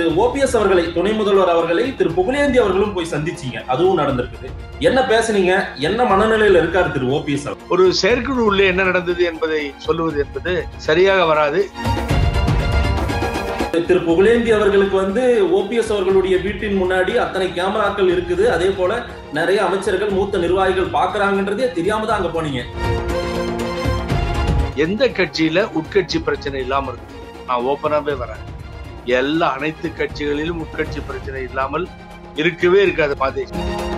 OPS அவர்களை துணை முதல்வர் அவர்களை திரு புகழேந்தி அவர்களும் போய் சந்திச்சீங்க அதுவும் நடந்திருக்குது என்ன பேசுனீங்க என்ன மனநிலையில இருக்காரு திரு ஓபிஎஸ் அவர் ஒரு செயற்குழு உள்ளே என்ன நடந்தது என்பதை சொல்லுவது என்பது சரியாக வராது திரு புகழேந்தி அவர்களுக்கு வந்து ஓபிஎஸ் அவர்களுடைய வீட்டின் முன்னாடி அத்தனை கேமராக்கள் இருக்குது அதே போல நிறைய அமைச்சர்கள் மூத்த நிர்வாகிகள் பாக்குறாங்கன்றதே தெரியாம தான் அங்க போனீங்க எந்த கட்சியில உட்கட்சி பிரச்சனை இல்லாம இருக்கு நான் ஓப்பனாவே வரேன் எல்லா அனைத்து கட்சிகளிலும் உட்கட்சி பிரச்சனை இல்லாமல் இருக்கவே இருக்காது மாதேஷ்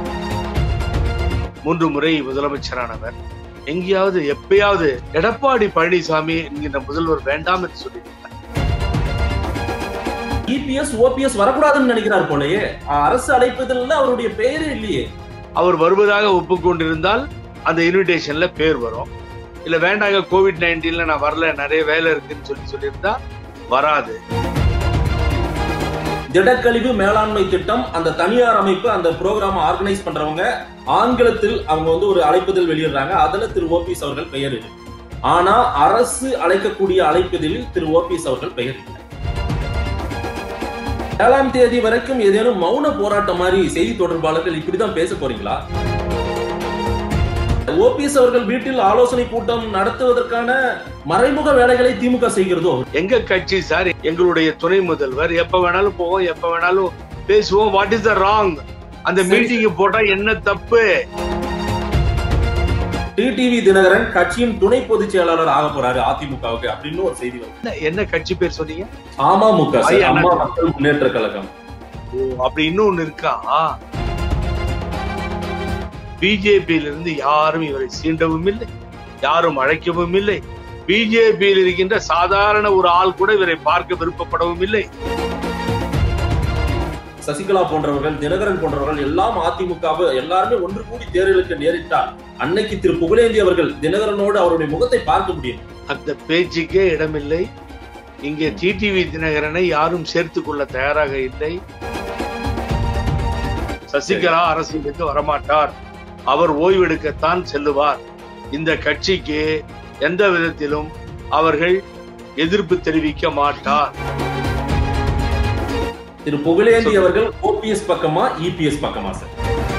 மூன்று முறை முதலமைச்சரானவர் எங்கேயாவது எப்பயாவது எடப்பாடி பழனிசாமி என்கின்ற முதல்வர் வேண்டாம் என்று சொல்லி இபிஎஸ் ஓபிஎஸ் வரக்கூடாதுன்னு நினைக்கிறார் போலயே அரசு அழைப்பதில் அவருடைய பெயரே இல்லையே அவர் வருவதாக ஒப்புக்கொண்டிருந்தால் அந்த இன்விடேஷன்ல பேர் வரும் இல்ல வேண்டாங்க கோவிட் நைன்டீன்ல நான் வரல நிறைய வேலை இருக்குன்னு சொல்லி சொல்லியிருந்தா வராது திடக்கழிவு மேலாண்மை திட்டம் அந்த தனியார் அமைப்பு அந்த ப்ரோக்ராம் ஆர்கனைஸ் பண்றவங்க ஆங்கிலத்தில் அவங்க வந்து ஒரு அழைப்புதல் வெளியிடுறாங்க அதுல திரு ஓபிஎஸ் அவர்கள் பெயர் இருக்கு ஆனா அரசு அழைக்கக்கூடிய அழைப்புதலில் திரு ஓபிஎஸ் அவர்கள் பெயர் இல்லை ஏழாம் தேதி வரைக்கும் ஏதேனும் மௌன போராட்டம் மாதிரி செய்தி தொடர்பாளர்கள் இப்படிதான் பேச போறீங்களா ஓபிஎஸ் அவர்கள் வீட்டில் ஆலோசனை கூட்டம் நடத்துவதற்கான மறைமுக வேலைகளை திமுக செய்கிறதோ எங்க கட்சி சார் எங்களுடைய துணை முதல்வர் எப்ப வேணாலும் போவோம் எப்ப வேணாலும் பேசுவோம் வாட் இஸ் த ராங் அந்த சரி, மீட்டிங் போட்டா என்ன தப்பு டிடிவி தினகரன் கட்சியின் துணை பொதுச் செயலாளர் ஆக போறாரு அதிமுகவுக்கு அப்படின்னு ஒரு செய்தி வருது என்ன- என்ன கட்சி பேர் சொன்னீங்க அமமுக சார், ஐயா, அம்மா மக்கள் முன்னேற்ற கழகம் ஓ, அப்படி இன்னொன்னு இருக்கா பிஜேபியில இருந்து யாரும் இவரை சீண்டவும் இல்லை யாரும் அழைக்கவும் இல்லை பிஜேபியில் இருக்கின்ற சாதாரண ஒரு ஆள் கூட இவரை பார்க்க விருப்பப்படவும் இல்லை சசிகலா போன்றவர்கள் தினகரன் போன்றவர்கள் எல்லாம் அதிமுகவை எல்லாருமே ஒன்று கூடி தேர்தலுக்கு நேரிட்டால் அன்னைக்கு திரு புகழேந்தி அவர்கள் தினகரனோடு அவருடைய முகத்தை பார்க்க முடியும் அந்த பேச்சுக்கே இடமில்லை இங்கே டிடிவி தினகரனை யாரும் சேர்த்துக் கொள்ள தயாராக இல்லை சசிகலா அரசியலுக்கு வரமாட்டார் அவர் ஓய்வெடுக்கத்தான் செல்லுவார் இந்த கட்சிக்கு எந்த விதத்திலும் அவர்கள் எதிர்ப்பு தெரிவிக்க மாட்டார் திரு புகழேந்தி அவர்கள் ஓபிஎஸ் பக்கமா இபிஎஸ் பக்கமா சார்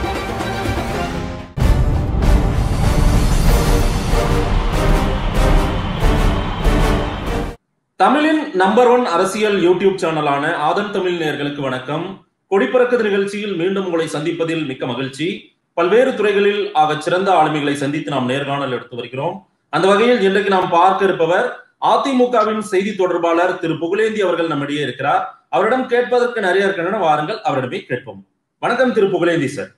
தமிழின் நம்பர் ஒன் அரசியல் யூடியூப் சேனலான ஆதன் தமிழ் நேயர்களுக்கு வணக்கம் கொடிப்பறக்குது நிகழ்ச்சியில் மீண்டும் உங்களை சந்திப்பதில் மிக்க மகிழ்ச்சி பல்வேறு துறைகளில் ஆகச் சிறந்த ஆளுமைகளை சந்தித்து நாம் நேர்காணல் எடுத்து வருகிறோம் அந்த வகையில் இன்றைக்கு நாம் பார்க்க இருப்பவர் அதிமுகவின் செய்தி தொடர்பாளர் திரு புகழேந்தி அவர்கள் நம்மிடையே இருக்கிறார் அவரிடம் கேட்பதற்கு நிறைய இருக்கின்றன வாருங்கள் அவரிடமே கேட்போம் வணக்கம் திரு புகழேந்தி சார்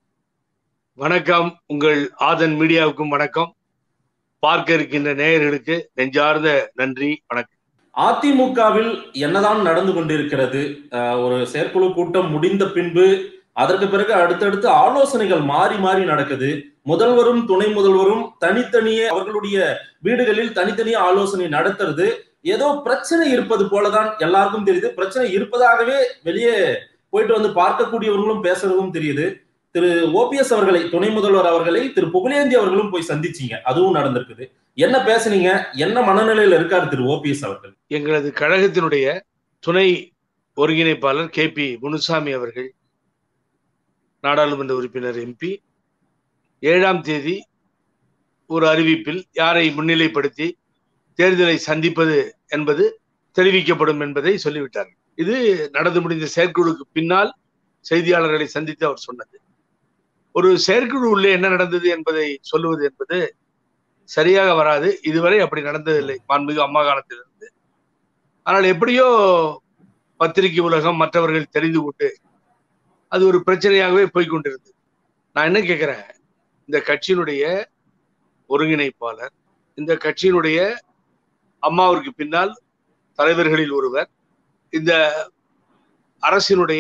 வணக்கம் உங்கள் ஆதன் மீடியாவுக்கும் வணக்கம் பார்க்க இருக்கின்ற நேயர்களுக்கு நெஞ்சார்ந்த நன்றி வணக்கம் அதிமுகவில் என்னதான் நடந்து கொண்டிருக்கிறது அஹ், ஒரு செயற்குழு கூட்டம் முடிந்த பின்பு அதற்கு பிறகு அடுத்தடுத்து ஆலோசனைகள் மாறி மாறி நடக்குது முதல்வரும் துணை முதல்வரும் தனித்தனியே அவர்களுடைய வீடுகளில் தனித்தனியே ஆலோசனை நடத்துறது ஏதோ பிரச்சனை இருப்பது போலதான் எல்லாருக்கும் தெரியுது பிரச்சனை இருப்பதாகவே வெளியே போயிட்டு வந்து பார்க்கக்கூடியவர்களும் பேசுறதும் தெரியுது திரு ஓபிஎஸ் அவர்களை துணை முதல்வர் அவர்களை திரு புகழேந்தி அவர்களும் போய் சந்திச்சீங்க அதுவும் நடந்திருக்குது என்ன பேசுனீங்க என்ன மனநிலையில இருக்காரு திரு ஓபிஎஸ் அவர்கள் எங்களது கழகத்தினுடைய துணை ஒருங்கிணைப்பாளர் கே பி முனுசாமி அவர்கள் நாடாளுமன்ற உறுப்பினர் எம்பி ஏழாம் தேதி ஒரு அறிவிப்பில் யாரை முன்னிலைப்படுத்தி தேர்தலை சந்திப்பது என்பது தெரிவிக்கப்படும் என்பதை சொல்லிவிட்டார் இது நடந்து முடிந்த செயற்குழுக்கு பின்னால் செய்தியாளர்களை சந்தித்து அவர் சொன்னது ஒரு செயற்குழு உள்ளே என்ன நடந்தது என்பதை சொல்லுவது என்பது சரியாக வராது இதுவரை அப்படி நடந்ததில்லை மாண்புமிகு அம்மா காலத்திலிருந்து ஆனால் எப்படியோ பத்திரிகை உலகம் மற்றவர்கள் தெரிந்து கொண்டு அது ஒரு பிரச்சனையாகவே போய்க்கொண்டிருந்தது நான் என்ன கேட்கிறேன் இந்த கட்சியினுடைய ஒருங்கிணைப்பாளர் இந்த கட்சியினுடைய அம்மாவிற்கு பின்னால் தலைவர்களில் ஒருவர் இந்த அரசினுடைய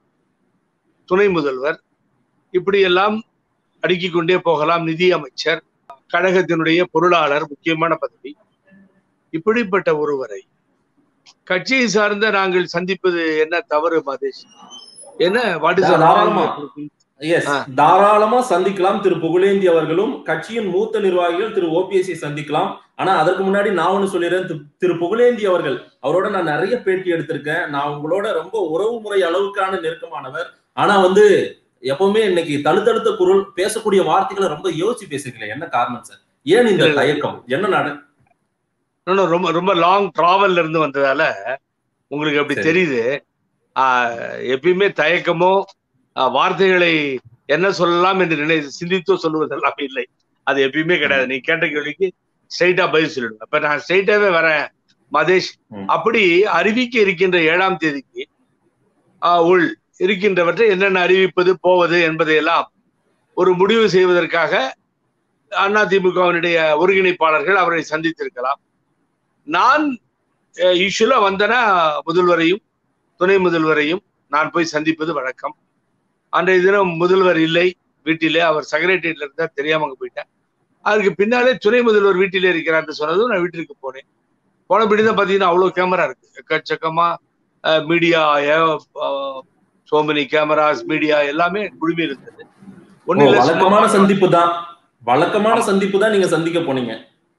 துணை முதல்வர் இப்படியெல்லாம் அடுக்கிக் கொண்டே போகலாம் நிதி அமைச்சர் கழகத்தினுடைய பொருளாளர் முக்கியமான பதவி இப்படிப்பட்ட ஒருவரை கட்சியை சார்ந்த நாங்கள் சந்திப்பது என்ன தவறு மாதேஷ் என்ன வாட் இஸ் தாராளமா. எஸ் ஆ. தாராளமா சந்திக்கலாம் திரு புகழேந்தி அவர்களும் கட்சியின் மூத்த நிர்வாகிகள் திரு ஓபிஎஸ்சி சந்திக்கலாம் ஆனா அதற்கு முன்னாடி நான் ஒண்ணு சொல்லிடுறேன் திரு- திரு புகழேந்தி அவர்கள் அவரோட நான் நிறைய பேட்டி எடுத்திருக்கேன் நான் உங்களோட ரொம்ப உறவு முறை அளவுக்கான நெருக்கமானவர் ஆனா வந்து எப்பவுமே இன்னைக்கு தழுத்தழுத்த குரல் பேசக்கூடிய வார்த்தைகளை ரொம்ப யோசிச்சு பேசுறீங்களே என்ன காரணம் சார் ஏன் இந்த இல்ல, இல்ல. தயக்கம் என்ன நட இன்னும் ரொம்ப ரொம்ப லாங் டிராவல்ல இருந்து வந்ததால உங்களுக்கு அப்படி சரி. தெரியுது ஆஹ் எப்பயுமே தயக்கமோ ஆஹ் வார்த்தைகளை என்ன சொல்லலாம் என்று நினை சிந்தித்தோ சொல்லுவதெல்லாம் இல்லை அது எப்பயுமே கிடையாது நீ கேட்ட கேள்விக்கு ஸ்ட்ரைட்டா பதில் சொல்லிடுவேன் இப்ப நான் ஸ்ட்ரைட்டாவே வரேன் மதேஷ் ம். அப்படி அறிவிக்க இருக்கின்ற ஏழாம் தேதிக்கு ஆஹ் உள் இருக்கின்றவற்றை என்னென்ன அறிவிப்பது போவது என்பதையெல்லாம் ஒரு முடிவு செய்வதற்காக அதிமுகவினுடைய ஒருங்கிணைப்பாளர்கள் அவரை சந்தித்திருக்கலாம் நான் யூஸ்வலா வந்தனா முதல்வரையும் துணை முதல்வரையும் நான் போய் சந்திப்பது வழக்கம் அன்றைய தினம் முதல்வர் இல்லை வீட்டிலே அவர் செக்ரட்டரியேட்ல இருந்தா தெரியாம அங்க போயிட்டேன் அதுக்கு பின்னாலே துணை முதல்வர் வீட்டிலே இருக்கிறார்னு சொன்னதும் நான் வீட்டிற்கு போனேன் போனபடி தான் பாத்தீங்கன்னா அவ்வளவு கேமரா இருக்கு எக்கச்சக்கமா media so many cameras media எல்லாமே குழுமி இருந்தது ஒண்ணு இல்ல வழக்கமான சும்மா சந்திப்பு தான் வழக்கமான சந்திப்பு தான் நீங்க சந்திக்க போனீங்க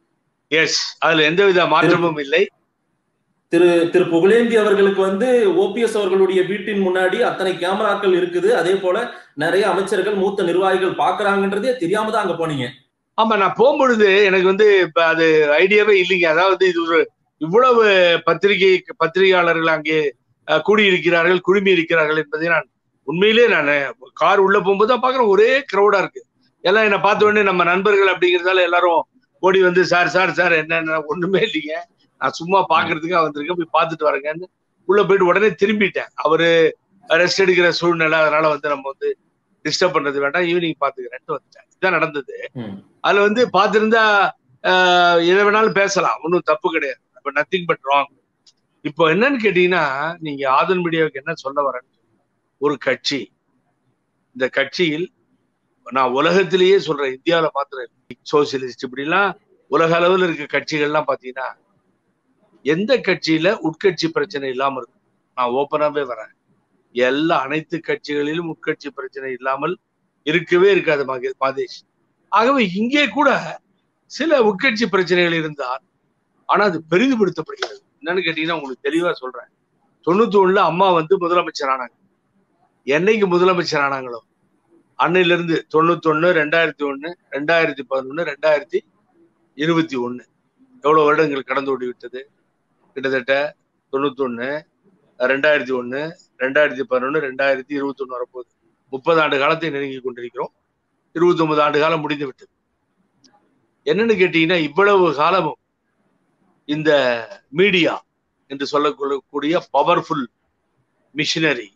எஸ் அதுல எந்தவித மாற்றமும் இல்லை திரு திரு புகழேந்தி அவர்களுக்கு வந்து ஓபிஎஸ் அவர்களுடைய வீட்டின் முன்னாடி அத்தனை கேமராக்கள் இருக்குது அதே போல நிறைய அமைச்சர்கள் மூத்த நிர்வாகிகள் பாக்குறாங்கன்றதே தெரியாம தான் அங்க போனீங்க ஆமா நான் போகும்பொழுது எனக்கு வந்து இப்ப அது ஐடியாவே இல்லைங்க அதாவது இது ஒரு இவ்வளவு பத்திரிகை பத்திரிகையாளர்கள் அங்கே அஹ், கூடியிருக்கிறார்கள் குழுமி இருக்கிறார்கள் என்பதை நான் உண்மையிலே நான் கார் உள்ள போகும்போது தான் பாக்குறேன் ஒரே கிரௌடா இருக்கு எல்லாம் என்னை பார்த்த உடனே நம்ம நண்பர்கள் அப்படிங்கிறதால எல்லாரும் ஓடி வந்து சார் சார் சார் என்ன ஒண்ணுமே இல்லைங்க நான் சும்மா பாக்குறதுக்காக வந்திருக்கேன் போய் பார்த்துட்டு வரேங்கன்னு உள்ள போயிட்டு உடனே திரும்பிட்டேன் அவரு ரெஸ்ட் எடுக்கிற சூழ்நிலை அதனால வந்து நம்ம வந்து டிஸ்டர்ப் பண்றது வேண்டாம் ஈவினிங் பாத்துக்கிறேன்ட்டு வந்துட்டேன் இதுதான் நடந்தது ம். அதுல வந்து பார்த்திருந்தா ஆஹ், எதை வேணாலும் பேசலாம் ஒன்றும் தப்பு கிடையாது அப்ப நத்திங் பட் ராங் இப்போ என்னன்னு கேட்டீங்கன்னா நீங்க ஆதன் மீடியாவுக்கு என்ன சொல்ல வரேன்னு ஒரு கட்சி இந்த கட்சியில் நான் உலகத்திலேயே சொல்றேன் இந்தியாவில மாத்திரம் சோசியலிஸ்ட் இப்படிலாம் உலக அளவில் இருக்க கட்சிகள்லாம் பாத்தீங்கன்னா எந்த கட்சியில உட்கட்சி பிரச்சனை இல்லாம இருக்கும் நான் ஓப்பனாவே வரேன் எல்லா அனைத்து கட்சிகளிலும் உட்கட்சி பிரச்சனை இல்லாமல் இருக்கவே இருக்காது மகே- மாதேஷ் ஆகவே இங்கே கூட சில உட்கட்சி பிரச்சனைகள் இருந்தால் ஆனா அது பெரிதுபடுத்தப்படுகிறது என்னன்னு கேட்டீங்கன்னா உங்களுக்கு தெளிவா சொல்றேன் தொண்ணூத்தி ஒண்ணுல அம்மா வந்து முதலமைச்சர் ஆனாங்க என்னைக்கு முதலமைச்சர் ஆனாங்களோ அன்னையில இருந்து தொண்ணூத்தி ஒண்ணு ரெண்டாயிரத்தி ஒண்ணு ரெண்டாயிரத்தி பதினொன்னு ரெண்டாயிரத்தி இருபத்தி ஒண்ணு எவ்வளவு வருடங்கள் கடந்து ஓடி விட்டது கிட்டத்தட்ட தொண்ணூத்தி ஒண்ணு ரெண்டாயிரத்தி ஒண்ணு ரெண்டாயிரத்தி பதினொன்னு ரெண்டாயிரத்தி இருபத்தி ஒண்ணு வரப்போகுது முப்பது ஆண்டு காலத்தை நெருங்கி கொண்டிருக்கிறோம் இருபத்தி ஒன்பது ஆண்டு காலம் முடிந்து விட்டது என்னன்னு கேட்டீங்கன்னா இவ்வளவு காலமும் இந்த மீடியா என்று சொல்லக்கூடிய பவர்ஃபுல் மிஷினரி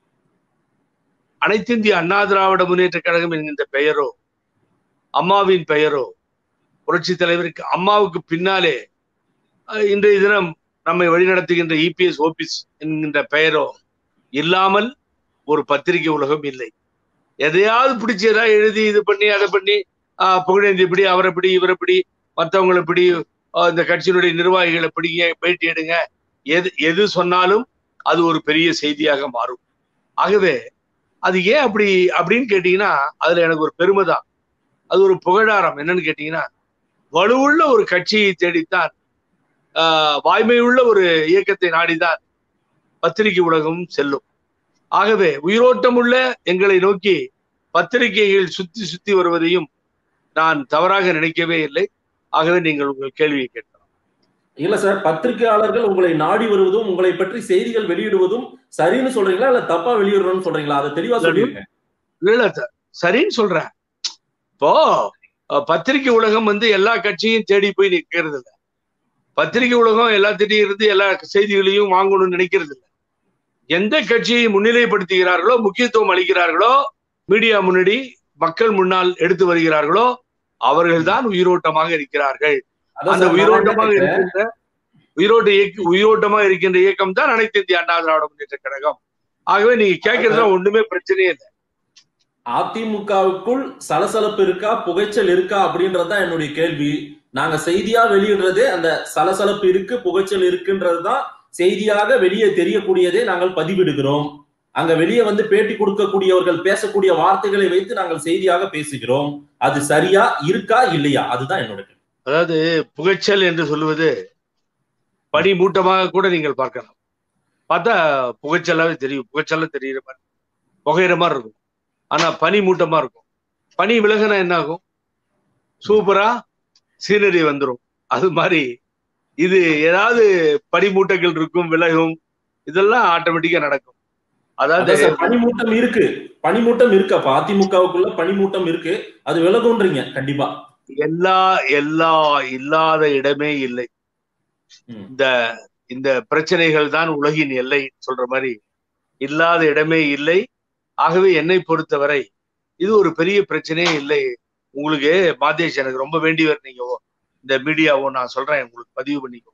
அனைத்திந்திய அண்ணா திராவிட முன்னேற்ற கழகம் என்கின்ற பெயரோ அம்மாவின் பெயரோ புரட்சி தலைவருக்கு அம்மாவுக்கு பின்னாலே அஹ், இன்றைய தினம் நம்மை வழிநடத்துகின்ற இபிஎஸ் ஓபிஎஸ் என்கின்ற பெயரோ இல்லாமல் ஒரு பத்திரிகை உலகம் இல்லை எதையாவது பிடிச்சி ஏதாவது எழுதி இது பண்ணி அதை பண்ணி ஆஹ், புகழேந்தி இப்படி அவரை இப்படி இவரை இப்படி மற்றவங்களை இப்படி ஆஹ், இந்த கட்சியினுடைய நிர்வாகிகளை பிடிங்க பேட்டி எடுங்க எது எது சொன்னாலும் அது ஒரு பெரிய செய்தியாக மாறும் ஆகவே அது ஏன் அப்படி அப்படின்னு கேட்டீங்கன்னா அதுல எனக்கு ஒரு பெருமை தான் அது ஒரு புகழாரம் என்னன்னு கேட்டீங்கன்னா வலுவுள்ள ஒரு கட்சியை தேடித்தான் ஆஹ், வாய்மையுள்ள ஒரு இயக்கத்தை நாடிதான் பத்திரிகை உலகம் செல்லும் ஆகவே உயிரோட்டம் உள்ள எங்களை நோக்கி பத்திரிகைகள் சுத்தி சுத்தி வருவதையும் நான் தவறாக நினைக்கவே இல்லை ஆகவே நீங்கள் உங்கள் கேள்வியை கேட்கலாம் இல்ல சார் பத்திரிகையாளர்கள் உங்களை நாடி வருவதும் உங்களை பற்றி செய்திகள் வெளியிடுவதும் சரின்னு சொல்றீங்களா இல்ல தப்பா வெளியிடுறோம்னு சொல்றீங்களா அதை தெளிவா சொல்லிருங்க இல்ல த- சரின்னு சொல்றேன் இப்போ அஹ், பத்திரிகை உலகம் வந்து எல்லா கட்சியும் தேடி போய் நிக்கிறது இல்ல பத்திரிகை உலகம் எல்லாத்திட்டையும் இருந்து எல்லா செய்திகளையும் வாங்கணும்னு நினைக்கிறது இல்ல எந்த கட்சியை முன்னிலைப்படுத்துகிறார்களோ முக்கியத்துவம் அளிக்கிறார்களோ மீடியா முன்னாடி மக்கள் முன்னால் எடுத்து வருகிறார்களோ அவர்கள்தான் உயிரோட்டமாக இருக்கிறார்கள் அதான் அந்த சார், நான் என்ன உயிரோட்டமாக கேக்குறேன், இருக்கின்ற உயிரோட்ட இயக்க உயிரோட்டமா இருக்கின்ற இயக்கம் தான் அனைத்து இந்திய அண்ணா திராவிட முன்னேற்ற கழகம் ஆகவே நீங்க கேட்கறதுல ஒண்ணுமே பிரச்சனையே இல்லை அதிமுகவுக்குள் சலசலப்பு இருக்கா புகைச்சல் இருக்கா அப்படின்றதுதான் என்னுடைய கேள்வி நாங்க செய்தியா வெளியிடுறதே அந்த சலசலப்பு இருக்கு புகைச்சல் இருக்குன்றதுதான் செய்தியாக வெளியே தெரியக்கூடியதே நாங்கள் பதிவிடுகிறோம் அங்க வெளியே வந்து பேட்டி கொடுக்கக்கூடியவர்கள் பேசக்கூடிய வார்த்தைகளை வைத்து நாங்கள் செய்தியாக பேசுகிறோம் அது சரியா இருக்கா இல்லையா அதுதான் என்னோட கேள்வி. அதாவது புகைச்சல் என்று சொல்லுவது பனி மூட்டமாக கூட நீங்கள் பார்க்கலாம் பார்த்தா புகைச்சலாவே தெரியும் புகைச்சல்ல தெரியுற மாதிரி புகையிற மாதிரி இருக்கும் ஆனா பனி மூட்டமா இருக்கும் பனி விலகுனா என்ன ஆகும் சூப்பரா சீனரி வந்துரும் அது மாதிரி இது ஏதாவது பனிமூட்டங்கள் இருக்கும் விலகும் இதெல்லாம் ஆட்டோமேட்டிக்கா நடக்கும் அதாவது அதான் சார் பனிமூட்டம் இருக்கு பனிமூட்டம் இருக்கு அப்ப அதிமுகவுக்குள்ள பனிமூட்டம் இருக்கு அது விலகுன்றீங்க கண்டிப்பா எல்லா எல்லா இல்லாத இடமே இல்லை ம். இந்த இந்த பிரச்சனைகள் தான் உலகின் எல்லை சொல்ற மாதிரி இல்லாத இடமே இல்லை ஆகவே என்னை பொறுத்தவரை இது ஒரு பெரிய பிரச்சனையே இல்லை உங்களுக்கு மாதேஷ் எனக்கு ரொம்ப வேண்டியவர் நீங்க இந்த மீடியாவோ நான் சொல்றேன் உங்களுக்கு பதிவு பண்ணிக்கோங்க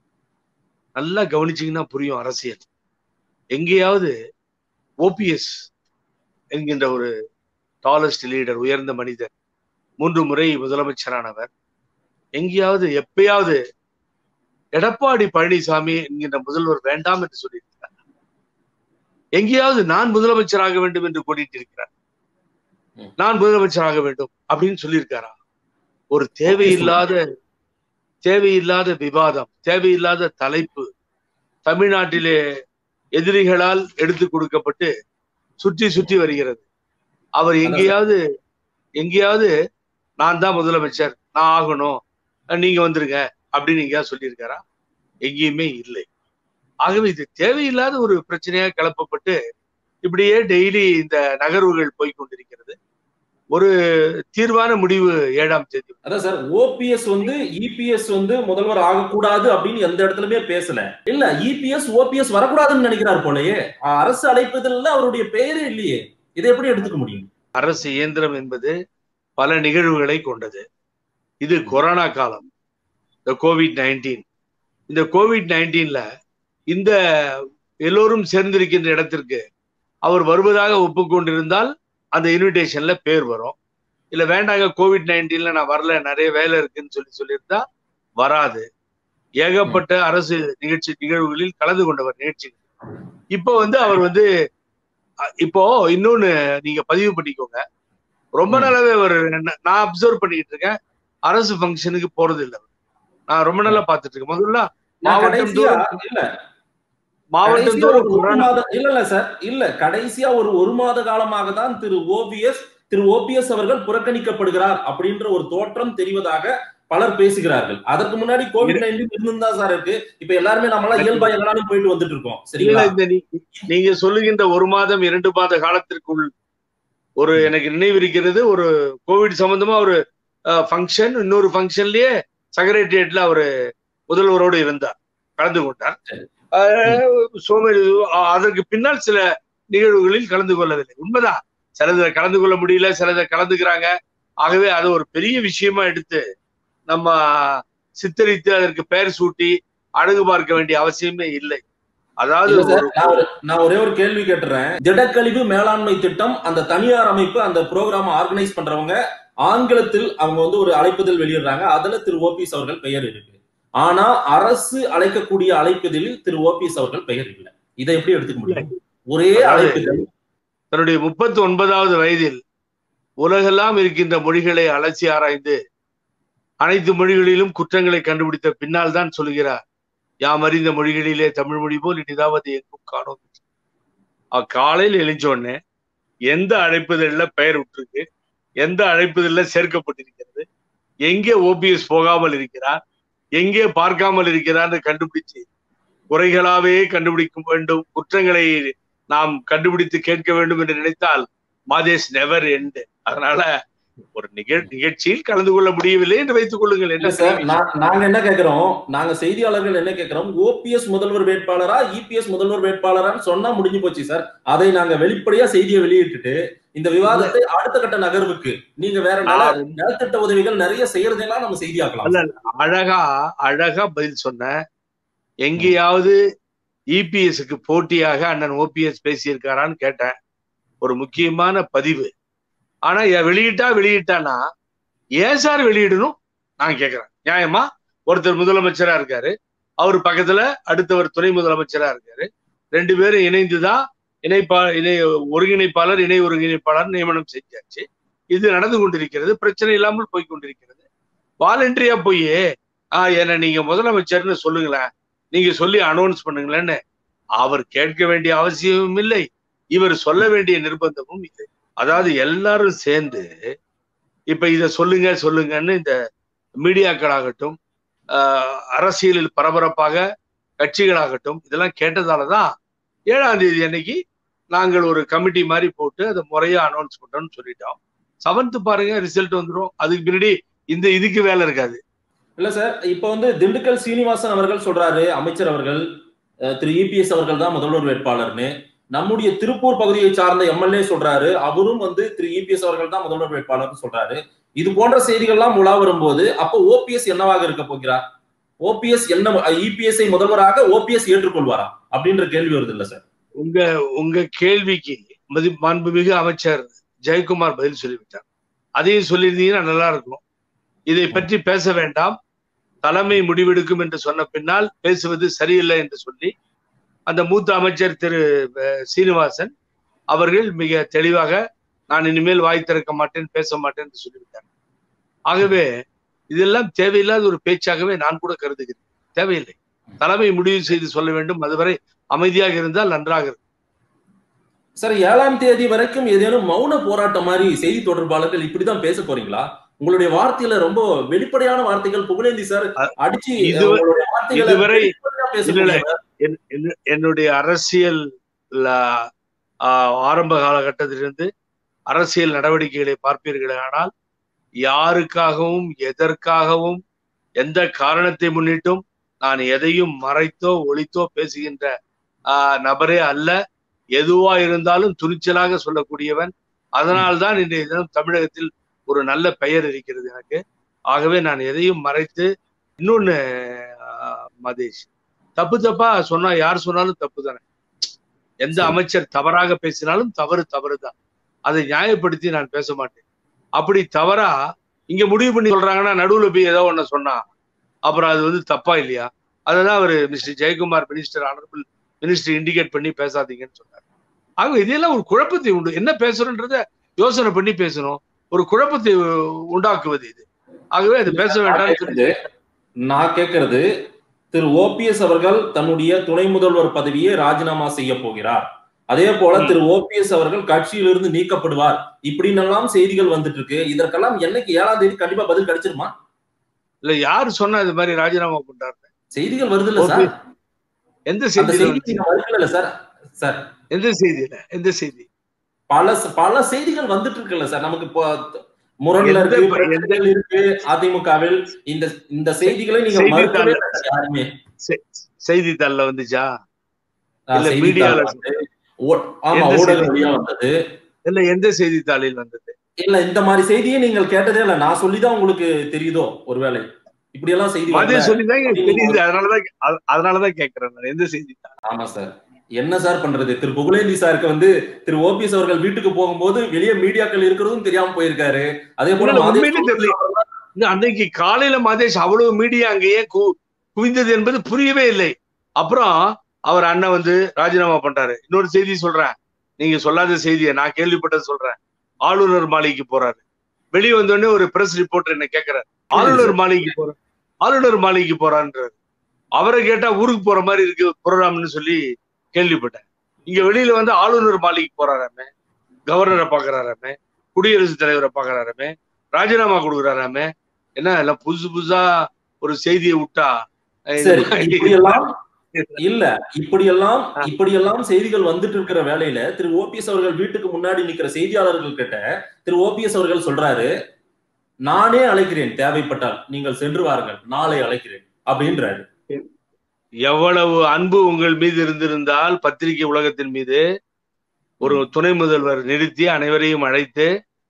நல்லா கவனிச்சீங்கன்னா புரியும் அரசியல் எங்கேயாவது ஓபிஎஸ் என்கின்ற ஒரு டாலஸ்ட் லீடர் உயர்ந்த மனிதர் மூன்று முறை முதலமைச்சரானவர் எங்கேயாவது எப்பயாவது எடப்பாடி பழனிசாமி என்கின்ற முதல்வர் வேண்டாம் என்று சொல்லியிருக்கிறார் எங்கேயாவது நான் முதலமைச்சராக வேண்டும் என்று கோடிட்டு இருக்கிறார் ம். நான் முதலமைச்சராக வேண்டும் அப்படின்னு சொல்லியிருக்காரா ஒரு தேவையில்லாத தேவையில்லாத விவாதம் தேவையில்லாத தலைப்பு தமிழ்நாட்டிலே எதிரிகளால் எடுத்து கொடுக்கப்பட்டு சுற்றி சுற்றி வருகிறது அவர் எங்கேயாவது எங்கேயாவது நான் தான் முதலமைச்சர் நான் ஆகணும் நீங்க வந்துருங்க அப்படின்னு எங்கேயாவது சொல்லியிருக்காரா எங்கேயுமே இல்லை ஆகவே இது தேவையில்லாத ஒரு பிரச்சனையாக கிளப்பப்பட்டு இப்படியே டெய்லி இந்த நகர்வுகள் போய் கொண்டிருக்கிறது ஒரு தீர்வான முடிவு ஏழாம் தேதி அதான் சார் ஓபிஎஸ் வந்து இபிஎஸ் வந்து முதல்வர் ஆகக்கூடாது அப்படின்னு எந்த இடத்துலயுமே பேசல இல்ல இபிஎஸ் ஓபிஎஸ் வரக்கூடாதுன்னு நினைக்கிறார் போலயே அரசு அழைப்பதில் அவருடைய பெயரே இல்லையே இதை எப்படி எடுத்துக்க முடியும் அரசு இயந்திரம் என்பது பல நிகழ்வுகளை கொண்டது இது கொரோனா காலம் இந்த கோவிட் நைன்டீன் இந்த கோவிட் நைன்டீன்ல இந்த எல்லோரும் சேர்ந்திருக்கின்ற இடத்திற்கு அவர் வருவதாக ஒப்புக்கொண்டிருந்தால் அந்த இன்விடேஷன்ல பேர் வரும் இல்ல வேண்டாங்க கோவிட் நைன்டீன்ல நான் வரல நிறைய வேலை இருக்குன்னு சொல்லி சொல்லியிருந்தா வராது ஏகப்பட்ட அரசு நிகழ்ச்சி நிகழ்வுகளில் கலந்து கொண்டவர் நிகழ்ச்சி இப்போ வந்து அவர் வந்து அ- இப்போ இன்னொன்னு நீங்க பதிவு பண்ணிக்கோங்க ரொம்ப ம். நாளாவே அவர் என்ன- நான் அப்சர்வ் பண்ணிட்டு இருக்கேன் அரசு ஃபங்க்ஷனுக்கு போறது இல்ல அவர். நான் ரொம்ப நாளா பார்த்துட்டு இருக்கேன் முதல்ல நான் மாவட்டம் கடைசியா இல்ல மாவட்டம் கடைசியா ஒரு தோறும் ஒரு கொரோனா மாத இல்ல இல்ல சார் இல்ல கடைசியா ஒரு ஒரு மாத காலமாக தான் திரு ஓபிஎஸ் திரு ஓபிஎஸ் அவர்கள் புறக்கணிக்கப்படுகிறார் அப்படின்ற ஒரு தோற்றம் தெரிவதாக பலர் பேசுகிறார்கள் அதற்கு முன்னாடி கோவிட் நைன்டீன் இருந்துதான் சார் இருக்கு இப்ப எல்லாருமே நம்மளாம் இயல்பா எங்கனாலும் போயிட்டு வந்துட்டு இருக்கோம் இல்ல சரிங்களா இந்த நீ- நீங்க சொல்லுகின்ற ஒரு மாதம் இரண்டு மாத காலத்திற்குள் ஒரு எனக்கு நினைவு இருக்கிறது ஒரு கோவிட் சம்பந்தமா ஒரு ஃபங்க்ஷன் இன்னொரு ஃபங்க்ஷன்லயே செக்ரட்டரியேட்ல அவரு முதல்வரோடு இருந்தார் கலந்து கொண்டார் சரி. அஹ், சோமேறி அஹ், அதற்கு பின்னால் சில நிகழ்வுகளில் கலந்து கொள்ளவில்லை உண்மைதான் சிலதை கலந்து கொள்ள முடியல சிலதை கலந்துக்கிறாங்க ஆகவே அதை ஒரு பெரிய விஷயமா எடுத்து நம்ம சித்தரித்து அதற்கு பெயர் சூட்டி அழகு பார்க்க வேண்டிய அவசியமே இல்லை அதாவது இல்ல சார், ஒரு நான் ஒரு- நான் ஒரே ஒரு கேள்வி கேட்டுறேன் திடக்கழிவு மேலாண்மை திட்டம் அந்த தனியார் அமைப்பு அந்த ப்ரோக்ராம் ஆர்கனைஸ் பண்றவங்க ஆங்கிலத்தில் அவங்க வந்து ஒரு அழைப்புதல் வெளியிடுறாங்க அதுல திரு ஓபிஎஸ் அவர்கள் பெயர் இருக்கு ஆனா அரசு அழைக்கக்கூடிய அழைப்புதலில் திரு ஓபிஎஸ் அவர்கள் பெயர் இல்லை இதை எப்படி எடுத்துக்க முடியும் ஒரே அதாவது- அழைப்புதல் தன்னுடைய முப்பத்தி ஒன்பதாவது வயதில் உலகெல்லாம் இருக்கின்ற மொழிகளை அலசி ஆராய்ந்து அனைத்து மொழிகளிலும் குற்றங்களை கண்டுபிடித்த பின்னால் தான் சொல்கிறார் யாம் அறிந்த மொழிகளிலே தமிழ் மொழி போல் இனிதாவது எங்கும் காணோம் காலையில் எழுந்தோடனே எந்த அழைப்புதல்ல பெயர் விட்டுருக்கு எந்த அழைப்புதல்ல சேர்க்கப்பட்டிருக்கிறது எங்கே ஓபிஎஸ் போகாமல் இருக்கிறார் எங்கே பார்க்காமல் இருக்கிறார்னு கண்டுபிடிச்சு குறைகளாவே கண்டுபிடிக்க வேண்டும் குற்றங்களை நாம் கண்டுபிடித்து கேட்க வேண்டும் என்று நினைத்தால் மாதேஷ் நெவர் எண்ட் அதனால ஒரு நிகழ் நிகழ்ச்சியில் கலந்து கொள்ள முடியவில்லை என்று வைத்துக் கொள்ளுங்கள் இல்ல என்ன சார் நான்- நாங்க என்ன கேக்குறோம் நாங்க செய்தியாளர்கள் என்ன கேக்குறோம் ஓபிஎஸ் முதல்வர் வேட்பாளரா இபிஎஸ் முதல்வர் வேட்பாளரான்னு சொன்னா முடிஞ்சு போச்சு சார் அதை நாங்க வெளிப்படையா செய்தியை வெளியிட்டுட்டு இந்த விவாதத்தை அடுத்த கட்ட நகர்வுக்கு நீங்க வேற நல நான் நலத்திட்ட உதவிகள் நிறைய செய்யறதெல்லாம் நம்ம செய்தியாக்கலாம் அல்ல, அழகா அழகா பதில் சொன்ன எங்கேயாவது இபிஎஸ்க்கு போட்டியாக அண்ணன் ஓபிஎஸ் பேசியிருக்காரான்னு கேட்டேன் ஒரு முக்கியமான பதிவு ஆனா எ- வெளியிட்டா வெளியிட்டானா ஏன் சார் வெளியிடணும் நான் கேக்குறேன் நியாயமா ஒருத்தர் முதலமைச்சரா இருக்காரு அவர் பக்கத்துல அடுத்தவர் துணை முதலமைச்சரா இருக்காரு ரெண்டு பேரும் இணைந்துதான் இணைப்பா இணை ஒருங்கிணைப்பாளர் இணை ஒருங்கிணைப்பாளர் நியமனம் செஞ்சாச்சு இது நடந்து கொண்டிருக்கிறது பிரச்சனை இல்லாமல் போய் கொண்டிருக்கிறது வாலண்டரியா போய் ஆஹ் என்ன நீங்க முதலமைச்சர்னு சொல்லுங்களேன் நீங்க சொல்லி அனௌன்ஸ் பண்ணுங்களேன்னு அவர் கேட்க வேண்டிய அவசியமும் இல்லை இவர் சொல்ல வேண்டிய நிர்பந்தமும் இல்லை அதாவது எல்லாரும் சேர்ந்து இப்ப இத சொல்லுங்க சொல்லுங்கன்னு இந்த மீடியாக்களாகட்டும் ஆஹ் அரசியலில் பரபரப்பாக கட்சிகளாகட்டும் இதெல்லாம் கேட்டதாலதான் ஏழாம் தேதி அன்னைக்கு நாங்கள் ஒரு கமிட்டி மாதிரி போட்டு அதை முறையா அனௌன்ஸ் பண்றோம்னு சொல்லிட்டோம் செவன்த் பாருங்க ரிசல்ட் வந்துடும் அதுக்கு பின்னாடி இந்த இதுக்கு வேலை இருக்காது இல்ல சார் இப்ப வந்து திண்டுக்கல் சீனிவாசன் அவர்கள் சொல்றாரு அமைச்சர் அவர்கள் அஹ், திரு இபிஎஸ் அவர்கள் தான் முதல்வர் வேட்பாளர்னு நம்முடைய திருப்பூர் பகுதியை சார்ந்த எம்எல்ஏ சொல்றாரு அவரும் வந்து திரு இபிஎஸ் அவர்கள் தான் முதல்வர் வேட்பாளர்னு சொல்றாரு இது போன்ற செய்திகள்லாம் உலா வரும்போது அப்போ ஓபிஎஸ் என்னவாக இருக்க போகிறார் ஓபிஎஸ் என்ன இபிஎஸ்ஐ முதல்வராக ஓபிஎஸ் ஏற்றுக்கொள்வாரா அப்படின்ற கேள்வி வருது இல்ல சார் உங்க உங்க கேள்விக்கு மதி மாண்புமிகு அமைச்சர் ஜெயக்குமார் பதில் சொல்லிவிட்டார் அதையும் சொல்லியிருந்தீங்கன்னா நல்லா இருக்கும் இதை பற்றி பேச வேண்டாம் தலைமை முடிவெடுக்கும் என்று சொன்ன பின்னால் பேசுவது சரியில்லை என்று சொல்லி அந்த மூத்த அமைச்சர் திரு அஹ், சீனிவாசன் அவர்கள் மிக தெளிவாக நான் இனிமேல் வாய் திறக்க மாட்டேன் பேச மாட்டேன் என்று சொல்லிவிட்டார் ஆகவே இதெல்லாம் தேவையில்லாத ஒரு பேச்சாகவே நான் கூட கருதுகிறேன் தேவையில்லை தலைமை முடிவு செய்து சொல்ல வேண்டும் அதுவரை அமைதியாக இருந்தால் நன்றாக இருக்கும் சார் ஏழாம் தேதி வரைக்கும் ஏதேனும் மௌன போராட்டம் மாதிரி செய்தி தொடர்பாளர்கள் இப்படிதான் பேச போறீங்களா உங்களுடைய வார்த்தையில ரொம்ப வெளிப்படையான வார்த்தைகள் புகழேந்தி சார் அ- அடிச்சு இதுவ- உங்களுடைய வார்த்தைகளை இதுவரை வெளிப்படையா பேச இல்ல, இல்ல. போறீங்க. என்- என்- என்னுடைய அரசியல் ல- ஆஹ் ஆரம்ப காலகட்டத்திலிருந்து அரசியல் நடவடிக்கைகளை பார்ப்பீர்களானால் யாருக்காகவும் எதற்காகவும் எந்த காரணத்தை முன்னிட்டும் நான் எதையும் மறைத்தோ ஒளித்தோ பேசுகின்ற ஆஹ் நபரே அல்ல எதுவா இருந்தாலும் துணிச்சலாக சொல்லக்கூடியவன் அதனால்தான் இன்றைய தினம் தமிழகத்தில் ஒரு நல்ல பெயர் இருக்கிறது எனக்கு ஆகவே நான் எதையும் மறைத்து இன்னொன்னு ஆஹ் மதேஷ் தப்பு தப்பா சொன்னா யார் சொன்னாலும் தப்பு தானே எந்த சரி. அமைச்சர் தவறாக பேசினாலும் தவறு தவறு தான் அதை நியாயப்படுத்தி நான் பேச மாட்டேன் அப்படி தவறா இங்க முடிவு பண்ணி சொல்றாங்கன்னா நடுவுல போய் ஏதோ ஒண்ணு சொன்னா அப்புறம் அது வந்து தப்பா இல்லையா அததான் அவர் mister Jayakumar minister honourable minister indicate பண்ணி பேசாதீங்கன்னு சொன்னார் ஆக இதெல்லாம் ஒரு குழப்பத்தை உண்டு என்ன பேசுறோன்றத யோசனை பண்ணி பேசணும் ஒரு குழப்பத்தை உண்டாக்குவது இது ஆகவே அது பேச நான் வேண்டாம்னு சொல்லி கேட்கறது- நான் கேட்கறது திரு ஓபிஎஸ் அவர்கள் தன்னுடைய துணை முதல்வர் பதவியை ராஜினாமா செய்ய போகிறார் அதே போல ம். திரு ஓபிஎஸ் அவர்கள் கட்சியிலிருந்து நீக்கப்படுவார் இப்படின்னு எல்லாம் செய்திகள் வந்துட்டு இருக்கு இதற்கெல்லாம் என்னைக்கு ஏழாம் தேதி கண்டிப்பா பதில் கிடைச்சிருமா இல்ல யாரு சொன்னா இது மாதிரி ராஜினாமா பண்றாரு செய்திகள் வருது இல்ல சார் எந்த அந்த செய்தியில செய்தி வந்துச்சு? நீங்க மறுக்கல சார் சார் எந்த செய்தியில எந்த செய்தி பல பல செய்திகள் வந்துட்டு இருக்குல்ல சார் நமக்கு இப்போ முரண்ல எந்த- இருக்கு எந்த- பிரச்சனைகள் இருக்கு அதிமுகவில் இந்த இந்த செய்திகளை நீங்க செய்தித்தாள். மறுக்கவே இல்லை சார் யாருமே செய்தித்தாள்ல வந்துச்சா ஆஹ் இல்ல செய்தித்தாள் மீடியால வந்து, ஓ- ஆமா எந்த ஊடக செய்தி? வழியா வந்தது இல்ல எந்த செய்தித்தாளில் வந்தது இல்ல இந்த மாதிரி செய்தியை நீங்கள் கேட்டதே இல்ல நான் சொல்லிதான் உங்களுக்கு தெரியுதோ ஒருவேளை இப்படி எல்லாம் செய்தி மதிய வரல. சொல்லிதான் எனக்கு தெரியுது அதனாலதான் அத- அதனாலதான் கேக்குறேன் நான் எந்த செய்தித்தாள் ஆமா சார் என்ன சார் பண்றது திரு புகழேந்தி சாருக்கு வந்து திரு ஓபிஎஸ் அவர்கள் வீட்டுக்கு போகும்போது வெளியே மீடியாக்கள் இருக்கிறதும் தெரியாம போயிருக்காரு அதே போல இல்ல, மாதேஷ் உண்மையிலே தெரியல. இந்த அன்னைக்கு காலையில மதேஷ் அவ்வளவு மீடியா அங்கேயே கு- குவிந்தது என்பது புரியவே இல்லை அப்புறம் அவர் அண்ணன் வந்து ராஜினாமா பண்றாரு இன்னொரு செய்தி சொல்றேன் நீங்க சொல்லாத செய்தியை நான் கேள்விப்பட்டது சொல்றேன் ஆளுநர் மாளிகைக்கு போறாரு வெளியே வந்தோடனே ஒரு பிரஸ் ரிப்போர்ட்டர் என்ன கேக்குறாரு ஆளுநர் மாளிகைக்கு போற ஆளுநர் மாளிகைக்கு போறான்றாரு அவரை கேட்டா ஊருக்கு போற மாதிரி இருக்கு ப்ரோக்ராம்னு சொல்லி கேள்விப்பட்டேன் இங்க வெளியில வந்து ஆளுநர் மாளிகைக்கு போறாராமே கவர்னரை பாக்குறாராமே குடியரசுத் தலைவரை பாக்குறாராமே ராஜினாமா கொடுக்குறாராமே என்ன எல்லாம் புதுசு புதுசா ஒரு செய்தியை விட்டா அஹ் இந்த சரி மாதிரி- இப்படியெல்லாம் இல்ல இப்படியெல்லாம் ஆ. இப்படியெல்லாம் செய்திகள் வந்துட்டு இருக்கிற வேலையில திரு ஓபிஎஸ் அவர்கள் வீட்டுக்கு முன்னாடி நிக்கிற செய்தியாளர்கள் கிட்ட திரு ஓபிஎஸ் அவர்கள் சொல்றாரு நானே அழைக்கிறேன் தேவைப்பட்டால் நீங்கள் சென்று வாருங்கள் நாளை அழைக்கிறேன் அப்படின்றாரு எவ்வளவு அன்பு உங்கள் மீது இருந்திருந்தால் பத்திரிகை உலகத்தின் மீது ஒரு துணை முதல்வர் நிறுத்தி அனைவரையும் அழைத்து